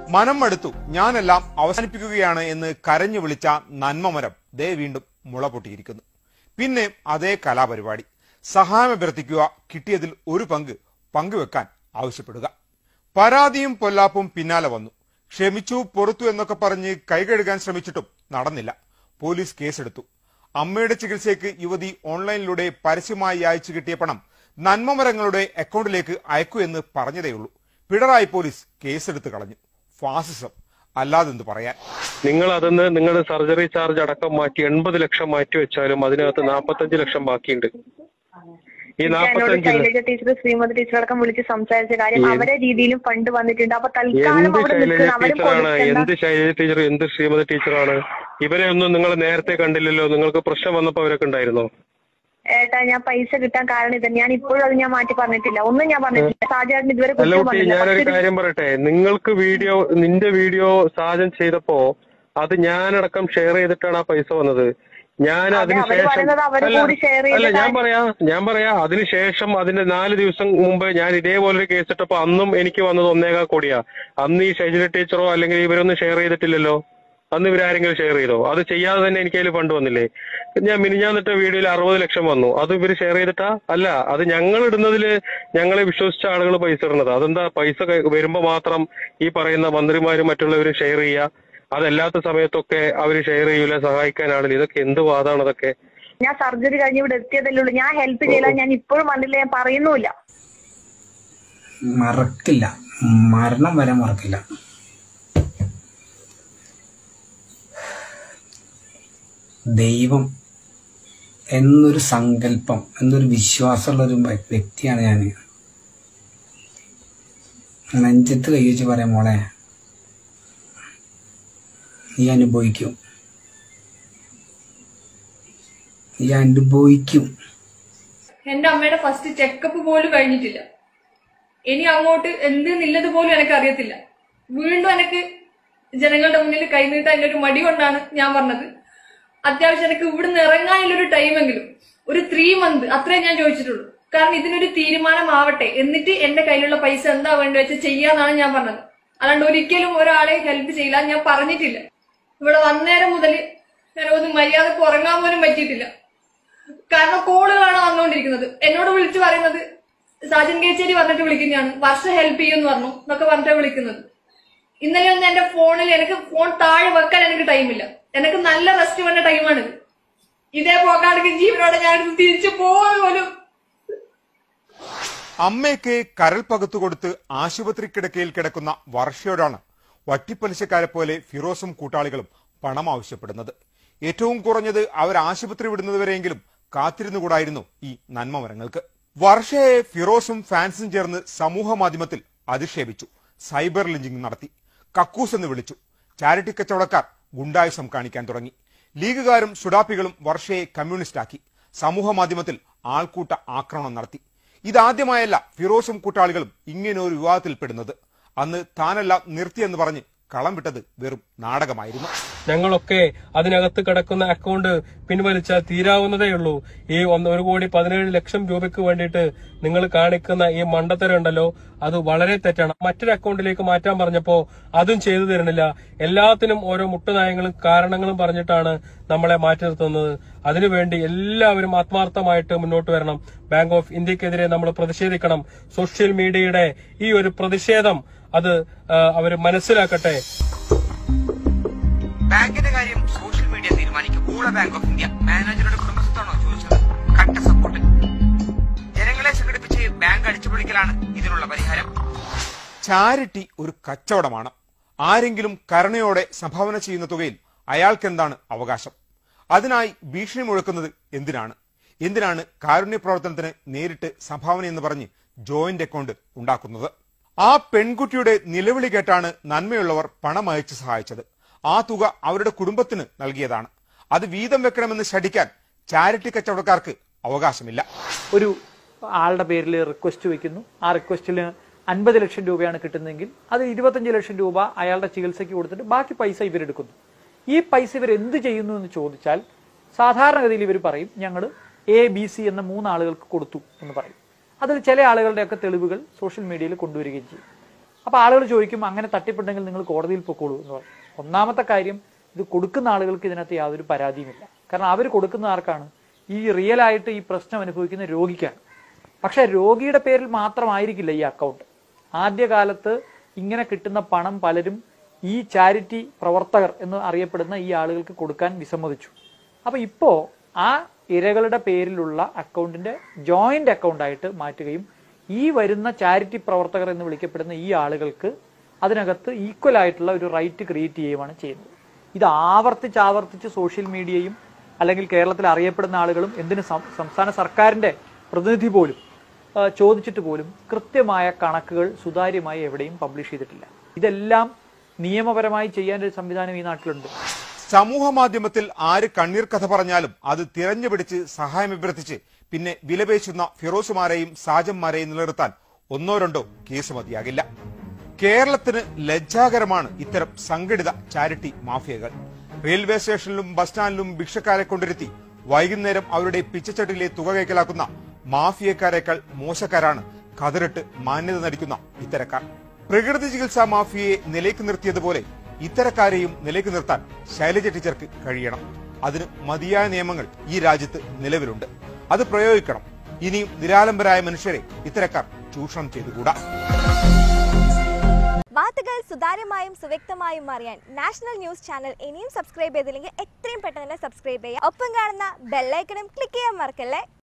മനം മടുത്തു ഞാനെല്ലാം അവസാനിപ്പിക്കുകയാണ് എന്ന് കരഞ്ഞു വിളിച്ച നന്മമരം ദേ വീണ്ടും മുള പൊട്ടിയിരിക്കുന്നു പിന്നെ അതേ കലാപരിപാടി സഹായം അഭ്യർത്ഥിക്കുക കിട്ടിയതിൽ ഒരു പങ്ക് പങ്കുവെക്കാൻ ആവശ്യപ്പെടുക പരാതിയും പൊല്ലാപ്പും പിന്നാലെ വന്നു ക്ഷമിച്ചു പൊറത്തു എന്നൊക്കെ പറഞ്ഞ് കൈകഴുകാൻ ശ്രമിച്ചിട്ടും നടന്നില്ല പോലീസ് കേസെടുത്തു അമ്മയുടെ ചികിത്സയ്ക്ക് യുവതി ഓൺലൈനിലൂടെ പരസ്യമായി അയച്ചു കിട്ടിയ പണം നന്മമരങ്ങളുടെ അക്കൗണ്ടിലേക്ക് അയക്കൂ എന്ന് പറഞ്ഞതേയുള്ളൂ പിണറായി പോലീസ് കേസെടുത്ത് കളഞ്ഞു ഫാസിസം അല്ലാതെന്ത് പറയാൻ നിങ്ങൾ അതിന്ന് നിങ്ങളുടെ സർജറി ചാർജ് അടക്കം മാറ്റി എൺപത് ലക്ഷം മാറ്റി വെച്ചാലും അതിനകത്ത് നാൽപ്പത്തഞ്ച് ലക്ഷം ബാക്കിയുണ്ട് ഈ എന്നോട് നാൽപ്പത്തഞ്ച് ശൈലജ ടീച്ചർ ശ്രീമതി ടീച്ചർ അടക്കം വിളിച്ച് സംസാരിച്ച കാര്യം അവരെ രീതിയിലും ഫണ്ട് വന്നിട്ടുണ്ട് അപ്പൊ തൽക്കാലം എന്ത് അവിടെ ശൈലജ നിൽക്കുന്ന അവര് ടീച്ചറാണ് കൊടുക്കേണ്ട എന്ത് ശൈലജ ടീച്ചർ എന്ത് ശ്രീമതി ടീച്ചറാണ് ഇവരെ ഒന്നും നിങ്ങൾ നേരത്തെ കണ്ടില്ലല്ലോ നിങ്ങൾക്ക് പ്രശ്നം വന്നപ്പോ അവരൊക്കെ ഉണ്ടായിരുന്നോ ഏട്ടാ ഞാൻ പൈസ കിട്ടാൻ കാരണം ഇത് ഞാൻ ഇപ്പോഴും അത് ഞാൻ മാറ്റി പറഞ്ഞിട്ടില്ല ഒന്നും ഞാൻ പറഞ്ഞിട്ടില്ല സാജാട്ടിന് ഇതുവരെ അല്ല കുറ്റം കുട്ടി പറഞ്ഞില്ല ഞാനൊരു പക്ഷെ കാര്യം പറയട്ടെ നിങ്ങൾക്ക് വീഡിയോ നിന്റെ വീഡിയോ സാജൻ ചെയ്തപ്പോ അത് ഞാനടക്കം ഷെയർ ചെയ്തിട്ടാണ് ആ പൈസ വന്നത് ഞാൻ അതെ, അതിന് അവര് ശേഷം പറയുന്നത് അവര് അല്ല കൂടി share ചെയ്ത അല്ല ഞാൻ കാര്യം- പറയാ ഞാൻ പറയാ അതിനുശേഷം അതിന്റെ നാല് ദിവസം മുമ്പ് ഞാൻ ഇതേപോലൊരു കേസ് ഇട്ടപ്പോ അന്നും എനിക്ക് വന്നത് ഒന്നേകാൽ കോടിയാ അന്ന് ഈ ഷൈജല ടീച്ചറോ അല്ലെങ്കിൽ ഇവരൊന്നും ഷെയർ ചെയ്തിട്ടില്ലല്ലോ അന്ന് ഇവരാരെങ്കിലും ഷെയർ ചെയ്തോ അത് ചെയ്യാതെ തന്നെ എനിക്ക് അതിൽ ഫണ്ട് വന്നില്ലേ ഞാൻ മിനിഞ്ഞാന്നിട്ട വീഡിയോയിൽ അറുപത് ലക്ഷം വന്നു അത് ഇവര് ഷെയർ ചെയ്തിട്ടാ അല്ല അത് ഞങ്ങൾ ഇടുന്നതില് ഞങ്ങളെ വിശ്വസിച്ച ആളുകൾ പൈസ ഇടുന്നത് അതെന്താ പൈസ കൈ- വരുമ്പോ മാത്രം ഈ പറയുന്ന മന്ത്രിമാരും മറ്റുള്ളവരും ഷെയർ ചെയ്യുക അതല്ലാത്ത സമയത്തൊക്കെ അവര് ഷെയർ ചെയ്യൂല സഹായിക്കാൻ ആളില്ല ഇതൊക്കെ എന്ത് വാദമാണ് അതൊക്കെ ഞാൻ സർജറി കഴിഞ്ഞ് ഇവിടെ എത്തിയതല്ലേ ഉള്ളൂ ഞാൻ ഹെൽപ്പ് ചെയ്യില്ല ഞാൻ ഇപ്പോഴും വന്നില്ല ഞാൻ പറയുന്നുമില്ല മറക്കില്ല മരണം വരെ മറക്കില്ല ദൈവം എന്നൊരു സങ്കല്പം എന്നൊരു വിശ്വാസമുള്ള ഒരു വ്യക്തിയാണ് ഞാൻ നെഞ്ചത്ത് കൈ വെച്ച് പറയാം മോളെ നീ അനുഭവിക്കും നീ അനുഭവിക്കും എന്റെ അമ്മയുടെ ഫസ്റ്റ് ചെക്കപ്പ് പോലും കഴിഞ്ഞിട്ടില്ല ഇനി അങ്ങോട്ട് എന്തെന്നില്ലത് പോലും എനിക്ക് അറിയത്തില്ല വീണ്ടും എനിക്ക് ജനങ്ങളുടെ മുന്നിൽ കൈനീട്ടാൻ എൻ്റെ ഒരു മടി കൊണ്ടാണ് ഞാൻ പറഞ്ഞത് അത്യാവശ്യം എനിക്ക് ഇവിടുന്ന് ഇറങ്ങാനുള്ളൊരു ടൈമെങ്കിലും ഒരു ത്രീ മന്ത് അത്രേ ഞാൻ ചോദിച്ചിട്ടുള്ളൂ കാരണം ഇതിനൊരു തീരുമാനമാവട്ടെ എന്നിട്ട് എന്റെ കയ്യിലുള്ള പൈസ എന്താ വേണ്ടി വെച്ച് ചെയ്യാന്നാണ് ഞാൻ പറഞ്ഞത് അല്ലാണ്ട് ഒരിക്കലും ഒരാളെ ഹെൽപ്പ് ചെയ്യില്ല ഞാൻ പറഞ്ഞിട്ടില്ല ഇവിടെ വന്നേരം മുതൽ ഞാൻ ഒന്ന് മര്യാദക്ക് ഉറങ്ങാൻ പോലും പറ്റിയിട്ടില്ല കാരണം കോളുകളാണ് വന്നുകൊണ്ടിരിക്കുന്നത് എന്നോട് വിളിച്ചു പറയുന്നത് സാജൻ കേച്ചേരി പറഞ്ഞിട്ട് വിളിക്കുന്നതാണ് വർഷ ഹെൽപ്പ് ചെയ്യുമെന്ന് പറഞ്ഞു എന്നൊക്കെ പറഞ്ഞിട്ടാണ് വിളിക്കുന്നത് ഇന്നലെ ഒന്ന് എന്റെ ഫോണിൽ എനിക്ക് ഫോൺ താഴെ വെക്കാൻ എനിക്ക് ടൈമില്ല എനിക്ക് നല്ല റെസ്റ്റ് വേണ്ട ടൈമാണിത് ഇതേ പോക്കാണെങ്കിൽ ജീവനോടെ ഞാൻ തിരിച്ചു പോവാൻ പോലും അമ്മയ്ക്ക് കരൾ പകുത്തു കൊടുത്ത് ആശുപത്രി കിടക്കയിൽ കിടക്കുന്ന വർഷയോടാണ് വട്ടിപ്പലിശക്കാരെ പോലെ ഫിറോസും കൂട്ടാളികളും പണം ആവശ്യപ്പെടുന്നത് ഏറ്റവും കുറഞ്ഞത് അവർ ആശുപത്രി വിടുന്നതുവരെയെങ്കിലും കാത്തിരുന്നുകൂടായിരുന്നു ഈ നന്മ മരങ്ങൾക്ക് വർഷയെ ഫിറോസും ഫാൻസും ചേർന്ന് സമൂഹ മാധ്യമത്തിൽ അധിക്ഷേപിച്ചു സൈബർ ലിഞ്ചിങ് നടത്തി കക്കൂസ് എന്ന് വിളിച്ചു ചാരിറ്റി കച്ചവടക്കാർ ഗുണ്ടായുസം കാണിക്കാൻ തുടങ്ങി ലീഗുകാരും സുഡാപ്പികളും വർഷയെ കമ്മ്യൂണിസ്റ്റാക്കി സമൂഹ മാധ്യമത്തിൽ ആൾക്കൂട്ട ആക്രമണം നടത്തി ഇതാദ്യമായല്ല ഫിറോസും കൂട്ടാളികളും ഇങ്ങനെ ഒരു വിവാദത്തിൽപ്പെടുന്നത് അന്ന് താനെല്ലാം നിർത്തിയെന്ന് പറഞ്ഞ് കളം വിട്ടത് വെറും നാടകമായിരുന്നു ഞങ്ങളൊക്കെ അതിനകത്ത് കിടക്കുന്ന അക്കൗണ്ട് പിൻവലിച്ചാൽ തീരാവുന്നതേ ഉള്ളൂ ഈ ഒന്ന് ഒരു കോടി പതിനേഴ് ലക്ഷം രൂപയ്ക്ക് വേണ്ടിയിട്ട് നിങ്ങൾ കാണിക്കുന്ന ഈ മണ്ടത്തരം ഉണ്ടല്ലോ അത് വളരെ തെറ്റാണ് മറ്റൊരു അക്കൗണ്ടിലേക്ക് മാറ്റാൻ പറഞ്ഞപ്പോ അതും ചെയ്തു തരുന്നില്ല എല്ലാത്തിനും ഓരോ മുട്ടുനായങ്ങളും കാരണങ്ങളും പറഞ്ഞിട്ടാണ് നമ്മളെ മാറ്റി നിർത്തുന്നത് അതിനുവേണ്ടി എല്ലാവരും ആത്മാർത്ഥമായിട്ട് മുന്നോട്ട് വരണം ബാങ്ക് ഓഫ് ഇന്ത്യക്കെതിരെ നമ്മൾ പ്രതിഷേധിക്കണം സോഷ്യൽ മീഡിയയുടെ ഈ ഒരു പ്രതിഷേധം അത് അവർ മനസ്സിലാക്കട്ടെ ബാങ്കിന്റെ കാര്യം സോഷ്യൽ മീഡിയ തീരുമാനിക്കും കൂടെ ബാങ്ക് ഓഫ് ഇന്ത്യ മാനേജറുടെ കുടുംബസ്വത്താണോ ചോദിച്ചത് കട്ട സപ്പോർട്ട് ജനങ്ങളെ സംഘടിപ്പിച്ച് ബാങ്ക് അടിച്ചുപൊളിക്കലാണ് ഇതിനുള്ള പരിഹാരം ചാരിറ്റി ഒരു കച്ചവടമാണ് ആരെങ്കിലും കരുണയോടെ സംഭാവന ചെയ്യുന്ന തുകയിൽ അയാൾക്കെന്താണ് അവകാശം അതിനായി ഭീഷണി മുഴക്കുന്നത് എന്തിനാണ് എന്തിനാണ് കാരുണ്യ പ്രവർത്തനത്തിന് നേരിട്ട് സംഭാവന എന്ന് പറഞ്ഞ് ജോയിന്റ് അക്കൗണ്ട് ഉണ്ടാക്കുന്നത് ആ പെൺകുട്ടിയുടെ നിലവിളി കേട്ടാണ് നന്മയുള്ളവർ പണം അയച്ച് സഹായിച്ചത് ആ തുക അവരുടെ കുടുംബത്തിന് നൽകിയതാണ് അത് വീതം വെക്കണമെന്ന് ശഠിക്കാൻ ചാരിറ്റി കച്ചവടക്കാർക്ക് അവകാശമില്ല ഒരു ആളുടെ പേരിൽ റിക്വസ്റ്റ് വെക്കുന്നു ആ റിക്വസ്റ്റിൽ അൻപത് ലക്ഷം രൂപയാണ് കിട്ടുന്നതെങ്കിൽ അത് ഇരുപത്തഞ്ച് ലക്ഷം രൂപ അയാളുടെ ചികിത്സയ്ക്ക് കൊടുത്തിട്ട് ബാക്കി പൈസ ഇവരെടുക്കുന്നു ഈ പൈസ ഇവർ എന്ത് ചെയ്യുന്നു എന്ന് ചോദിച്ചാൽ സാധാരണഗതിയിൽ ഇവർ പറയും ഞങ്ങൾ എ ബി സി എന്ന മൂന്ന് ആളുകൾക്ക് കൊടുത്തു എന്ന് പറയും അതിൽ ചില ആളുകളുടെയൊക്കെ തെളിവുകൾ സോഷ്യൽ മീഡിയയിൽ കൊണ്ടുവരികയും ചെയ്യും അപ്പോൾ ആളുകൾ ചോദിക്കും അങ്ങനെ തട്ടിപ്പുണ്ടെങ്കിൽ നിങ്ങൾ കോടതിയിൽ പൊക്കോളൂ എന്ന് പറയും ഒന്നാമത്തെ കാര്യം ഇത് കൊടുക്കുന്ന ആളുകൾക്ക് ഇതിനകത്ത് യാതൊരു പരാതിയുമില്ല കാരണം അവർ കൊടുക്കുന്ന ആർക്കാണ് ഈ റിയൽ ആയിട്ട് ഈ പ്രശ്നം അനുഭവിക്കുന്ന രോഗിക്കാണ് പക്ഷെ രോഗിയുടെ പേരിൽ മാത്രമായിരിക്കില്ല ഈ അക്കൗണ്ട് ആദ്യകാലത്ത് ഇങ്ങനെ കിട്ടുന്ന പണം പലരും ഈ ചാരിറ്റി പ്രവർത്തകർ എന്ന് അറിയപ്പെടുന്ന ഈ ആളുകൾക്ക് കൊടുക്കാൻ വിസമ്മതിച്ചു അപ്പൊ ഇപ്പോ ആ ഇരകളുടെ പേരിലുള്ള അക്കൗണ്ടിന്റെ ജോയിന്റ് അക്കൗണ്ടായിട്ട് മാറ്റുകയും ഈ വരുന്ന ചാരിറ്റി പ്രവർത്തകർ എന്ന് വിളിക്കപ്പെടുന്ന ഈ ആളുകൾക്ക് അതിനകത്ത് ഈക്വൽ ആയിട്ടുള്ള ഒരു റൈറ്റ് ക്രിയേറ്റ് ചെയ്യുകയാണ് ചെയ്യുന്നത് ഇത് ആവർത്തിച്ച് ആവർത്തിച്ച് സോഷ്യൽ മീഡിയയും അല്ലെങ്കിൽ കേരളത്തിൽ അറിയപ്പെടുന്ന ആളുകളും എന്തിന് സം- സംസ്ഥാന സർക്കാരിന്റെ പ്രതിനിധി പോലും ആ, ചോദിച്ചിട്ട് പോലും കൃത്യമായ കണക്കുകൾ സുതാര്യമായി എവിടെയും പബ്ലിഷ് ചെയ്തിട്ടില്ല ഇതെല്ലാം നിയമപരമായി ചെയ്യാൻ ഒരു സംവിധാനം ഈ നാട്ടിലുണ്ട് സമൂഹ മാധ്യമത്തിൽ ആര് കണ്ണീർ കഥ പറഞ്ഞാലും അത് തിരഞ്ഞുപിടിച്ച് സഹായം അഭ്യർത്ഥിച്ച് പിന്നെ വിലപേശുന്ന ഫിറോസുമാരെയും സാജന്മാരെയും നിലനിർത്താൻ ഒന്നോ രണ്ടോ കേസ് മതിയാകില്ല കേരളത്തിന് ലജ്ജാകരമാണ് ഇത്തരം സംഘടിത ചാരിറ്റി മാഫിയകൾ റെയിൽവേ സ്റ്റേഷനിലും ബസ് സ്റ്റാൻഡിലും ഭിക്ഷക്കാരെ കൊണ്ടിരുത്തി വൈകുന്നേരം അവരുടെ പിച്ചച്ചട്ടിലെ തുക കൈക്കലാക്കുന്ന മാഫിയക്കാരേക്കാൾ മോശക്കാരാണ് കതിറിട്ട് മാന്യത നടിക്കുന്ന ഇത്തരക്കാർ പ്രകൃതി ചികിത്സാ മാഫിയയെ നിലയ്ക്ക് നിർത്തിയതുപോലെ ഇത്തരക്കാരെയും നിലയ്ക്ക് നിർത്താൻ ശൈലജ ടീച്ചർക്ക് കഴിയണം അതിന് മതിയായ നിയമങ്ങൾ ഈ രാജ്യത്ത് നിലവിലുണ്ട് അത് പ്രയോഗിക്കണം ഇനിയും നിരാലംബരായ മനുഷ്യരെ ഇത്തരക്കാർ ചൂഷണം ചെയ്തുകൂടാ വാർത്തകൾ സുതാര്യമായും സുവ്യക്തമായും അറിയാൻ നാഷണൽ ന്യൂസ് ചാനൽ ഇനിയും സബ്സ്ക്രൈബ് ചെയ്തില്ലെങ്കിൽ എത്രയും പെട്ടെന്ന് തന്നെ സബ്സ്ക്രൈബ് ചെയ്യുക ഒപ്പം കാണുന്ന ബെല്ലൈക്കണും ക്ലിക്ക് ചെയ്യാൻ മറക്കല്ലേ